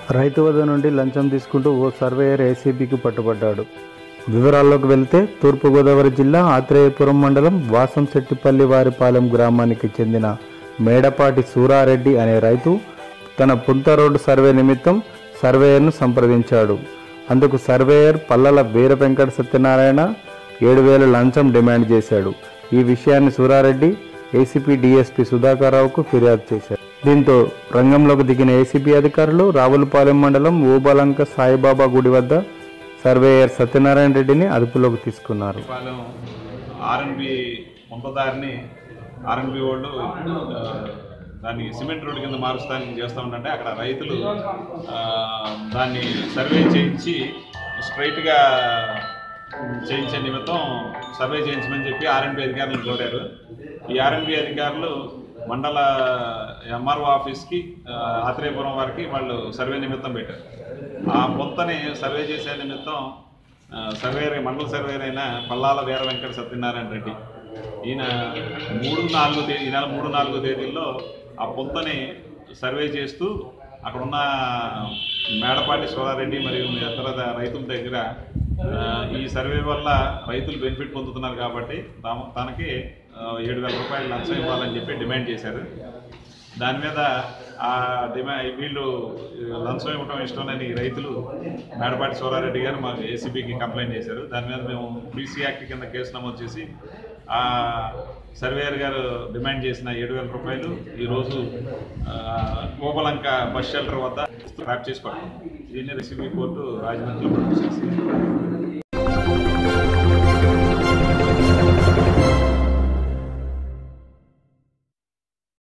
రైతు వద్ద నుండి లంచం తీసుకుంటూ ఓ సర్వేయర్ ఏసీబీకి పట్టుబడ్డాడు వివరాల్లోకి వెళ్తే తూర్పుగోదావరి జిల్లా ఆత్రేయపురం మండలం వాసంశెట్టిపల్లి వారిపాలెం గ్రామానికి చెందిన మేడపాటి సూరారెడ్డి అనే రైతు తన పుంత రోడ్డు సర్వే నిమిత్తం సర్వేయర్ను సంప్రదించాడు అందుకు సర్వేయర్ పల్లల వీర వెంకట సత్యనారాయణ ఏడు వేల లంచం డిమాండ్ చేశాడు ఈ విషయాన్ని సూరారెడ్డి ఏసీపీ డీఎస్పీ సుధాకర్రావుకు ఫిర్యాదు చేశారు దీంతో రంగంలోకి దిగిన ఏసీబీ అధికారులు రావులపాలెం మండలం ఓబలంక సాయిబాబా గుడి వద్ద సర్వేయర్ సత్యనారాయణ రెడ్డిని అదుపులోకి తీసుకున్నారు పాలెం ఆర్ఎన్బి ముంపదారిని ఆర్ఎన్బి వాళ్ళు ఆ, దాన్ని సిమెంట్ రోడ్డు కింద మారుస్తానికి చేస్తూ ఉంటే అక్కడ రైతులు ఆ, దాన్ని సర్వే చేయించి స్ట్రైట్గా చేయించే నిమిత్తం సర్వే చేయించమని చెప్పి ఆర్ఎన్బి అధికారులను కోరారు ఈ ఆర్ఎన్బి అధికారులు మండల ఎంఆర్ఓ ఆఫీస్కి ఆ, ఆత్రేయపురం వారికి వాళ్ళు సర్వే నిమిత్తం పెట్టారు ఆ పొంతని సర్వే చేసే నిమిత్తం ఆ, సర్వేయర్ మండల సర్వేయర్ అయిన పల్లాల వీర వెంకట సత్యనారాయణ రెడ్డి ఈయన మూడు నాలుగు తేదీ ఈ నెల మూడు నాలుగు తేదీల్లో ఆ పొంతని సర్వే చేస్తూ అక్కడున్న మేడపాటి సోలారెడ్డి మరియు ఇతర ద- రైతుల దగ్గర ఆ, ఈ సర్వే వల్ల రైతులు బెనిఫిట్ పొందుతున్నారు కాబట్టి తాము తనకి ఆ, ఏడు వేల రూపాయలు లంచం ఇవ్వాలని చెప్పి డిమాండ్ చేశారు దాని మీద ఆ డిమా వీళ్ళు లంచం ఇవ్వడం ఇష్టం లేని ఈ రైతులు మేడపాటి సోరారెడ్డి గారు మాకు ఏసీబీకి కంప్లైంట్ చేశారు దాని మీద మేము పీసీ యాక్ట్ కింద కేసు నమోదు చేసి ఆ సర్వేయర్ గారు డిమాండ్ చేసిన ఏడు వేల రూపాయలు ఈరోజు ఆ, కోపలంక బస్ షెల్టర్ వద్ద ట్రాప్ చేసి పట్టుకున్నాం దీన్ని రెసిబీ కోర్టు రాజమండ్రిలో ప్రొడ్యూస్ చేసింది